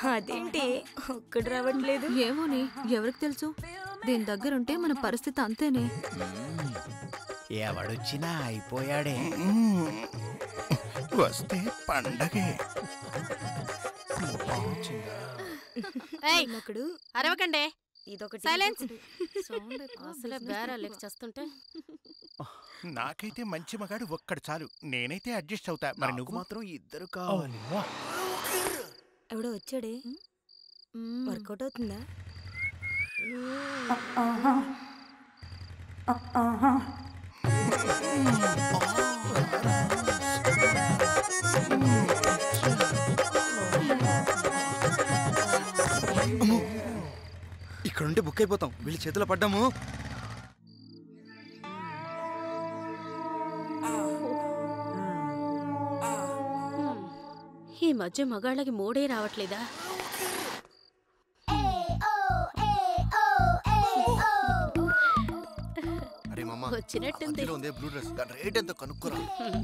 అదేంటి ఒక్కడు రావట్లేదు ఏమోని ఎవరికి తెలుసు దీని దగ్గరుంటే మన పరిస్థితి అంతేనే ఎవడొచ్చినా అయిపోయాడే వస్తే పండగే ఏయ్ ఒకడు అరవకండే ఇదొకటి సైలెన్స్ సౌండ్ ఎక్కువ, అసలు business బేరాలు ఎక్కువ. చేస్తుంటే నాకైతే మంచి మగాడు ఒక్కడు చాలు నేనైతే అడ్జస్ట్ అవుతా మరి నాకు నువ్వు మాత్రం ఇద్దరు కావాలి ఎవడో వచ్చాడే మ్మ్. వర్కౌట్ అవుతుందా ఇక్కడ ఉంటే బుక్ అయిపోతాం వీళ్ళ చేతిలో పడ్డాము హ్మ్. ఈ మధ్య మగాళ్ళకి మూడే రావట్లేదా అరే మమ్మ వచ్చినట్టుంది మధ్యలో ఉందే బ్లూ డ్రెస్ దాని రేట్ ఎంత కనుక్కోరా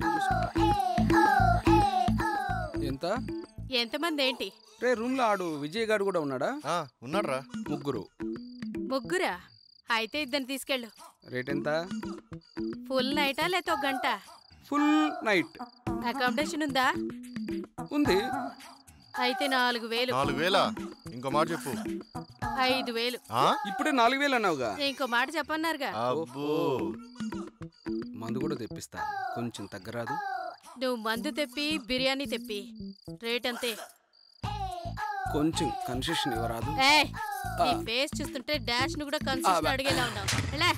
ఎంత ఎంతమంది ఏంటి రే రూమ్ లో ఆడు విజయ్ గారు కూడా ఉన్నాడా ఆ, ఉన్నాడ్రా ముగ్గురు ముగ్గురా అయితే ఇద్దరిని తీసుకెళ్ళు రేట్ ఎంత ఫుల్ నైటా లేకపోతే ఒక గంట ఫుల్ నైట్ అకామిడేషన్ ఉందా ఉంది అయితే నాలుగు వేలు నాలుగు వేలా ఇంకో మాట చెప్పు ఐదు వేలు ఆ? ఇప్పుడే నాలుగు వేలు అన్నావుగా ఇంకో మాట చెప్పన్నారుగా అబ్బో మందు కూడా తెప్పిస్తా కొంచెం తగ్గరాదు నువ్వు మందు తెప్పి బిర్యానీ తెప్పి రేట్ అంతే కొంచెం కన్సెషన్ ఇవ్వరాదు ఏ నీ ఫేస్ చూస్తుంటే డాష్ ను కూడా కన్సెషన్ అడిగేలా ఉన్నావు ఎలా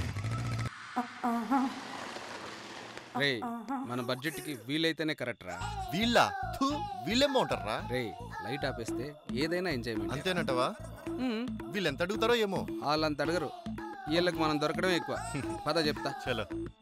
రే మన బడ్జెట్ కి వీలైతేనే కరెక్ట్ రా వీళ్ళ థూ, వీళ్ళేమో ఉంటారా రే లైట్ ఆపేస్తే ఏదైనా ఎంజాయ్మెంట్ అంతేనంటవా వీళ్ళు ఎంత అడుగుతారో ఏమో వాళ్ళంత అడగరు వీళ్ళకి మనం దొరకడం ఎక్కువ పద చెప్తా చలో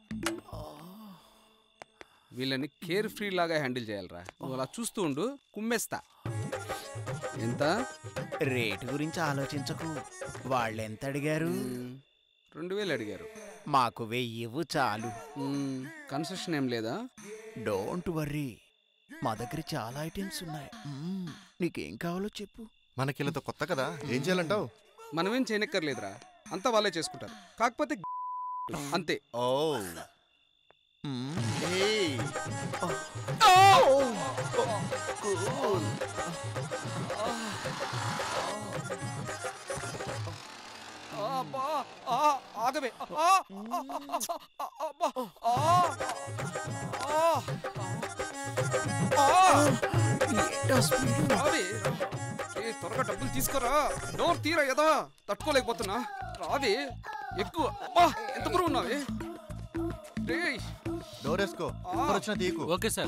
వీళ్ళని కేర్ ఫ్రీ లాగా హ్యాండిల్ చేయాలరా నువ్వు అలా చూస్తూ ఉండు కుమ్మేస్తా ఎంత రేటు గురించి ఆలోచించకు వాళ్ళెంత అడిగారు మ్మ్. రెండు వేలు అడిగారు మాకు వెయ్యి ఇవ్వు చాలు మ్మ్. కన్సెషన్ ఏం లేదా డోంట్ వర్రీ మా దగ్గర చాలా ఐటమ్స్ ఉన్నాయి మ్మ్, నీకేం కావాలో చెప్పు మనకి వీళ్ళతో కొత్త కదా ఏం చేయాలంటావు మనమేం చేయనక్కర్లేదురా అంతా వాళ్ళే చేసుకుంటారు కాకపోతే అంతే ఓ మ్మ్, ఏయ్, ఆగవే ఏంటా స్పీడు? రావే ఏ త్వరగా డబ్బులు తీసుకురా డోర్ తీరా యదా తట్టుకోలేకపోతున్నా రావే ఎక్కువ అబ్బా ఎంత బరువు ఉన్నావే రేయ్ డోర్ వేసుకో ఎవరు వచ్చినా తీయకు ఓకే సార్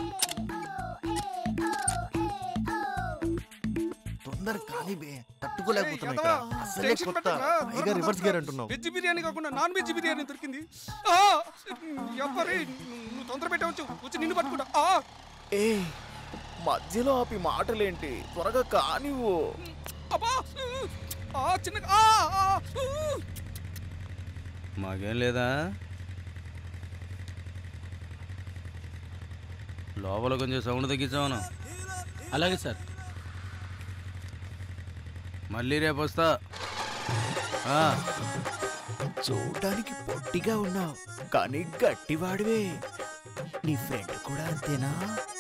తొందర కానీ బే తట్టుకోలేకపోతున్నా ఏయ్, ఇక్కడ ఎదవా, అసలే టెన్షన్ కొత్త పెట్టకురా, పైగా త్వరగా రివర్స్ తట్టుకో. గేర్ అంటున్నావు వెజ్ బిర్యానీ కాకుండా నాన్ వెజ్ బిర్యానీ దొరికింది ఆ, ఎవ్వరి నువ్వు తొందర పెట్టవచ్చు వచ్చి నిన్ను పట్టుకుంటా ఆ, ఏ మధ్యలో ఆపి మాటలేంటి త్వరగా కానివ్వు అబ్బా ఆ, చిన్నగా ఆ, ఆ, ఊ. మాకేం లేదా లోపల కొంచెం సౌండ్ తగ్గించామను అలాగే సార్ మళ్ళీ రేపు వస్తా ఆ, చూడడానికి పొట్టిగా ఉన్నావు కానీ గట్టివాడివే నీ ఫ్రెండ్ కూడా అంతేనా